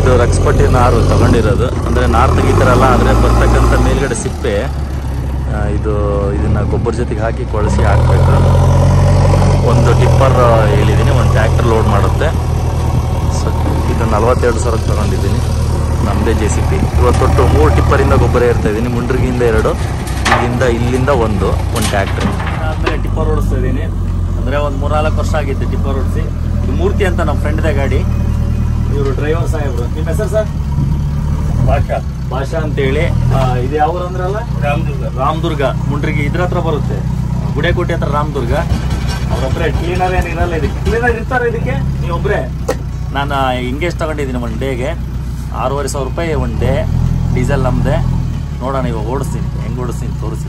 ಇದು ರಕ್ಸ್ಪಟ್ಟಿ ನಾರು ತಗೊಂಡಿರೋದು ಅಂದರೆ ನಾರು ತೆಗಿತಾರಲ್ಲ ಆದರೆ ಬರ್ತಕ್ಕಂಥ ಮೇಲ್ಗಡೆ ಸಿಪ್ಪೆ ಆ, ಇದು ಇದನ್ನು ಗೊಬ್ಬರ ಜೊತೆಗೆ ಹಾಕಿ ಕೊಳಸಿ ಹಾಕಬೇಕು ಒಂದು ಟಿಪ್ಪರ್ ಹೇಳಿದ್ದೀನಿ ಒಂದು ಟ್ರ್ಯಾಕ್ಟರ್ ಲೋಡ್ ಮಾಡುತ್ತೆ ಸೊ ಇದು ನಲವತ್ತೆರಡು ಸಾವಿರಕ್ಕೆ ತಗೊಂಡಿದ್ದೀನಿ ನಮ್ಮದೇ ಜೆ ಸಿ ಪಿ ಇವತ್ತೊಟ್ಟು ಮೂರು ಟಿಪ್ಪರಿಂದ ಗೊಬ್ಬರ ಇರ್ತಾ ಇದ್ದೀನಿ ಮುಂಡ್ರಿಗಿಂದ ಎರಡು ಇಲ್ಲಿಂದ ಇಲ್ಲಿಂದ ಒಂದು ಒಂದು ಟ್ರ್ಯಾಕ್ಟರ್ ಆದಮೇಲೆ ಟಿಪ್ಪರ್ ಓಡಿಸ್ತಾ ಇದ್ದೀನಿ ಅಂದರೆ ಒಂದು ಮೂರ್ನಾಲ್ಕು ವರ್ಷ ಆಗಿತ್ತು ಟಿಪ್ಪರ್ ಓಡಿಸಿ ಇದು ಮೂರ್ತಿ ಅಂತ ನಮ್ಮ ಫ್ರೆಂಡ್ದೇ ಗಾಡಿ ಇವರು ಡ್ರೈವರ್ ಸಾಹೇಬ್ರು ನಿಮ್ಮ ಹೆಸರು ಸರ್ ಭಾಷಾ ಭಾಷಾ ಅಂತೇಳಿ ಆ, ಇದು ಯಾವ ಊರು ಅಂದ್ರಲ್ಲ ರಾಮದುರ್ಗ ರಾಮದುರ್ಗ ಮುಂಡ್ರಿಗೆ ಇದ್ರ ಹತ್ರ ಬರುತ್ತೆ ಗುಡೇಕೋಟೆ ಹತ್ರ ರಾಮದುರ್ಗ ಅವ್ರ ಹತ್ರ ಕ್ಲೀನರ್ ಏನು ಇರಲ್ಲ ಇದಕ್ಕೆ ಕ್ಲೀನರ್ ಇರ್ತಾರೆ ಇದಕ್ಕೆ ನೀವು ಒಬ್ಬರೇ ನಾನು ಹಿಂಗೇಜ್ ತಗೊಂಡಿದ್ದೀನಿ ಒನ್ ಡೇಗೆ ಆರೂವರೆ ಸಾವಿರ ರೂಪಾಯಿ ಒನ್ ಡೇ ಡೀಸೆಲ್ ನಮ್ಮದೇ ನೋಡೋಣ ಇವಾಗ ಓಡಿಸ್ತೀನಿ ಹೆಂಗೆ ಓಡಿಸ್ತೀನಿ ತೋರಿಸಿ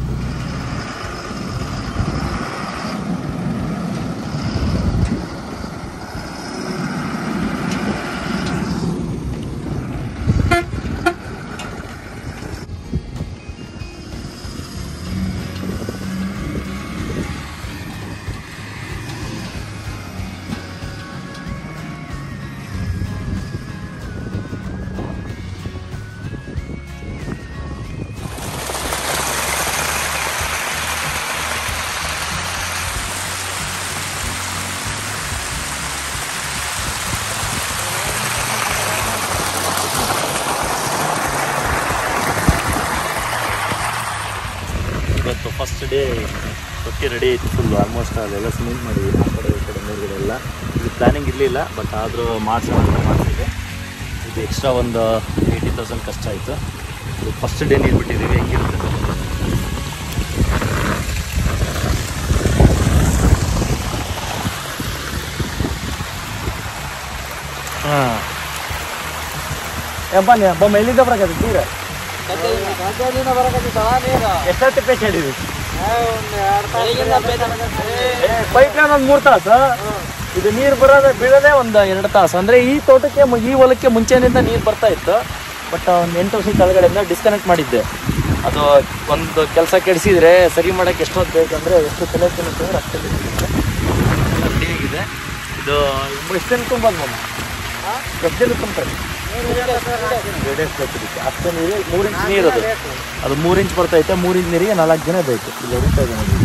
ಇವತ್ತು ಫಸ್ಟ್ ಡೇ ತೊಟ್ಟಿ ರೆಡಿ ಐತಿ ಫುಲ್ ಆಲ್ಮೋಸ್ಟ್ ಅದೆಲ್ಲ ಸಿಮೆಂಟ್ ಮಾಡಿದ್ವಿ ಆ ಕಡೆ ಈ ಕಡೆ ಮೇಲ್ಗಡೆ ಎಲ್ಲ ಇದು ಪ್ಲ್ಯಾನಿಂಗ್ ಇರಲಿಲ್ಲ ಬಟ್ ಆದರೂ ಮಾಡ್ಸೋಣ ಅಂತ ಮಾಡಿಸಿದೆ ಇದು ಎಕ್ಸ್ಟ್ರಾ ಒಂದು ಏಯ್ಟಿ ತೌಸಂಡ್ ಕಷ್ಟ ಆಯಿತು ಇದು ಫಸ್ಟ್ ಡೇ ನೀರು ಬಿಟ್ಟಿದ್ದೀವಿ ಹೆಂಗಿರುತ್ತೆ ನೋಡೋಣ. ಹಾಂ ಬನ್ನಿ ಬೊಮ್ಮ ಎಲ್ಲಿಂದ ಬರಕತ್ತೆ ನೀರು ಎಷ್ಟೊತ್ತು ಪೇಸ್ ಹೇಳಿದ್ವಿ ಪೈಪ್ ಲೈನ್ ಒಂದು ಮೂರು ತಾಸು ಇದು ನೀರು ಬರೋದೇ ಬೀಳೋದೇ ಒಂದು ಎರಡು ತಾಸು ಅಂದರೆ ಈ ತೋಟಕ್ಕೆ ಮು- ಈ ಹೊಲಕ್ಕೆ ಮುಂಚೆನಿಂದ ನೀರು ಬರ್ತಾ ಇತ್ತು ಬಟ್ ಒಂದು ಎಂಟು ವರ್ಷದ ಕೆಳಗಡೆಯಿಂದ ಡಿಸ್ಕನೆಕ್ಟ್ ಮಾಡಿದ್ದೆ ಅದು ಒಂದು ಕೆಲಸ ಕೆಡಿಸಿದ್ರೆ ಸರಿ ಮಾಡೋಕ್ಕೆ ಎಷ್ಟೊತ್ತು ಬೇಕಂದರೆ ಎಷ್ಟು ತಲೆ ತಿನ್ನಿಸಿದ್ರೆ ಅಷ್ಟೇ ರೆಡಿಯಾಗಿದೆ ಇದು ಎಷ್ಟು ದಿನ ತುಂಬೋದು ಮಮ್ಮ ಎಷ್ಟು ದಿನ ತುಂಬ್ತಾರೆ ಎರಡು ಇಂಚ್ ಬೇಕು ಇದಕ್ಕೆ. ಅಷ್ಟು ನೀರು ಮೂರು ಇಂಚ್ ನೀರು ಅದು ಅದು ಮೂರು ಇಂಚ್ ಬರ್ತೈತೆ ಮೂರು ಇಂಚ್ ನೀರಿಗೆ ನಾಲ್ಕು ಜನ ಬೇಕು ಇಲ್ಲಿ ಹೊಡಿತಾ ಇದೆ ನೋಡಿ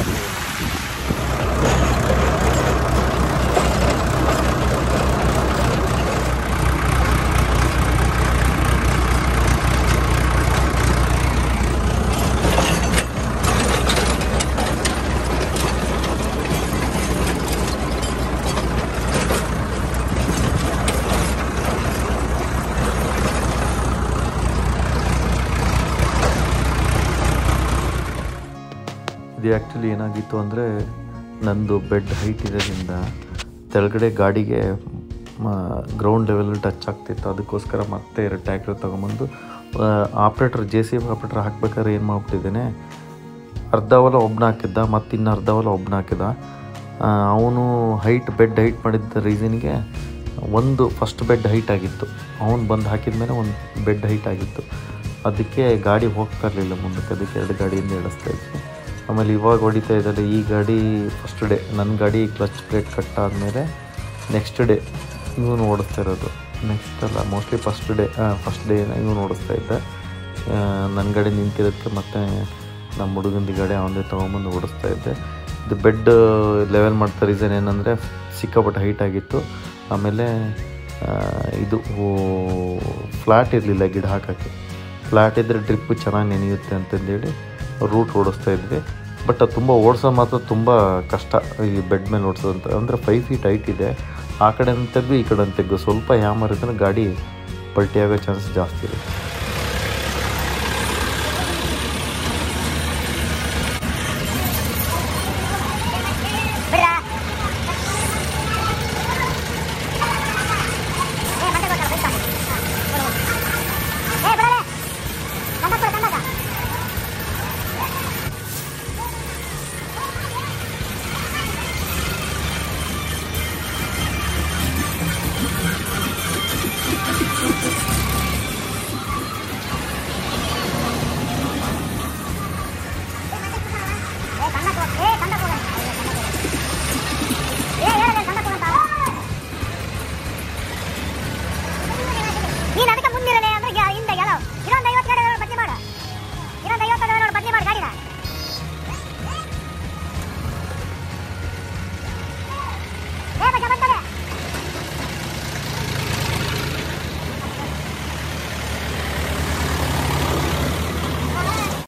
ಇದು ಆ್ಯಕ್ಚುಲಿ ಏನಾಗಿತ್ತು ಅಂದರೆ ನಂದು ಬೆಡ್ ಹೈಟ್ ಇರೋದ್ರಿಂದ ತೆಳಗಡೆ ಗಾಡಿಗೆ ಗ್ರೌಂಡ್ ಲೆವೆಲ್ ಟಚ್ ಆಗ್ತಿತ್ತು ಅದಕ್ಕೋಸ್ಕರ ಮತ್ತೆ ಎರಡು ಟ್ಯಾಕ್ಟರ್ ತೊಗೊಂಬಂದು operator J C B operator ಹಾಕ್ಬೇಕಾದ್ರೆ ಏನು ಮಾಡ್ಬಿಟ್ಟಿದ್ದೇನೆ ಅರ್ಧ ಹೊಲ ಒಬ್ಬನ ಹಾಕಿದ್ದ ಮತ್ತು ಇನ್ನು ಅರ್ಧ ಹೊಲ ಒಬ್ಬನ ಹಾಕಿದ ಅವನು ಹೈಟ್ ಬೆಡ್ ಹೈಟ್ ಮಾಡಿದ್ದ ರೀಸನ್ಗೆ ಒಂದು ಫಸ್ಟ್ ಬೆಡ್ ಹೈಟ್ ಆಗಿತ್ತು ಅವನು ಬಂದು ಹಾಕಿದ ಮೇಲೆ ಒಂದು ಬೆಡ್ ಹೈಟ್ ಆಗಿತ್ತು ಅದಕ್ಕೆ ಗಾಡಿ ಹೋಗ್ತಾ ಇರಲಿಲ್ಲ ಮುಂದಕ್ಕೆ ಅದಕ್ಕೆ ಎರಡು ಗಾಡಿಯಿಂದ ಎಳಿಸ್ತಾ ಇದ್ವಿ ಆಮೇಲೆ ಇವಾಗ ಹೊಡಿತಾ ಇದ್ದಾರೆ ಈ ಗಾಡಿ ಫಸ್ಟ್ ಡೇ ನನ್ನ ಗಾಡಿ ಕ್ಲಚ್ ಪ್ಲೇಟ್ ಕಟ್ ಆದಮೇಲೆ ನೆಕ್ಸ್ಟ್ ಡೇ ಇವನು ಓಡಿಸ್ತಾ ಇರೋದು ನೆಕ್ಸ್ಟ್ ಅಲ್ಲ mostly first day first day ಇವನು ಓಡಿಸ್ತಾ ಇದ್ದ ಆ, ನನ್ನ ಗಾಡಿ ನಿಂತಿರೋದಕ್ಕೆ ಮತ್ತೆ ನಮ್ಮ ಹುಡುಗಂದು ಗಾಡಿ ಅವನದೇ ತೊಗೊಂಬಂದು ಓಡಿಸ್ತಾ ಇದ್ದೆ ಇದು ಬೆಡ್ ಲೆವೆಲ್ ಮಾಡ್ತಾ ರೀಸನ್ ಏನಂದರೆ ಸಿಕ್ಕಾಪಟ್ಟೆ ಹೈಟ್ ಆಗಿತ್ತು ಆಮೇಲೆ ಆ, ಇದು ಫ್ಲ್ಯಾಟ್ ಇರಲಿಲ್ಲ ಗಿಡ ಹಾಕೋಕ್ಕೆ ಫ್ಲ್ಯಾಟ್ ಇದ್ದರೆ ಡ್ರಿಪ್ಪು ಚೆನ್ನಾಗಿ ನೆನೆಯುತ್ತೆ ಅಂತಂದೇಳಿ ರೂಟ್ ಓಡಿಸ್ತಾ ಇದ್ವಿ ಬಟ್ ಅದು ತುಂಬ ಓಡಿಸೋದು ಮಾತ್ರ ತುಂಬ ಕಷ್ಟ ಈ ಬೆಡ್ ಮೇಲೆ ಓಡಿಸೋದಂತ ಅಂದರೆ ಫೈವ್ ಫೀಟ್ ಹೈಟ್ ಇದೆ ಆ ಕಡೆ ತೆಗ್ದು ಈ ಕಡೆ ತೆಗ್ದು ಸ್ವಲ್ಪ ಯಾಮರಿದ್ರೆ ಗಾಡಿ ಪಲ್ಟಿ ಆಗೋ ಚಾನ್ಸ್ ಜಾಸ್ತಿ ಇರುತ್ತೆ